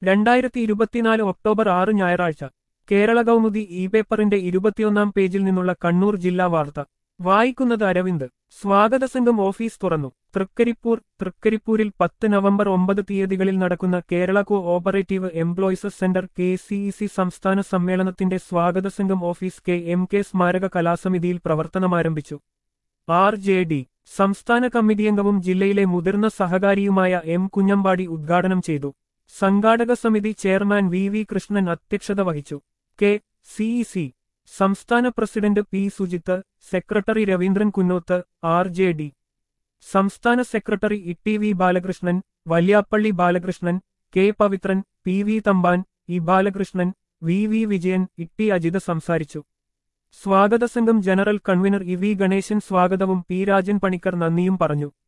രണ്ടായിരത്തി ഇരുപത്തിനാല് ഒക്ടോബർ ആറ് ഞായറാഴ്ച കേരള കൗമുദി ഇ പേപ്പറിന്റെ ഇരുപത്തിയൊന്നാം പേജിൽ നിന്നുള്ള കണ്ണൂർ ജില്ലാ വാർത്ത വായിക്കുന്നത് അരവിന്ദ് സ്വാഗത സംഘം ഓഫീസ് തുറന്നു തൃക്കരിപ്പൂർ തൃക്കരിപ്പൂരിൽ പത്ത് നവംബർ ഒമ്പത് തീയതികളിൽ നടക്കുന്ന Kerala cooperative employees centre K CEC സംസ്ഥാന സമ്മേളനത്തിന്റെ സ്വാഗത സംഘം ഓഫീസ് കെ എം കെ സ്മാരക കലാസമിതിയിൽ പ്രവർത്തനമാരംഭിച്ചു ആർ ജെ ഡി സംസ്ഥാന കമ്മിറ്റിയംഗവും ജില്ലയിലെ മുതിർന്ന സഹകാരിയുമായ എം കുഞ്ഞമ്പാടി ഉദ്ഘാടനം ചെയ്തു സംഘാടക സമിതി ചെയർമാൻ വി വി കൃഷ്ണൻ അധ്യക്ഷത വഹിച്ചു കെ സിഇസി സംസ്ഥാന president P Sujith secretary Raveendran Kunnoth R J D സംസ്ഥാന secretary E V Balakrishnan Valyappally Balakrishnan K Pavithran P V Thampan E Balakrishnan V V Vijayan T Ajitha സംസാരിച്ചു സ്വാഗത സംഘം general convener E V Ganesan സ്വാഗതവും പി രാജൻ പണിക്കർ നന്ദിയും പറഞ്ഞു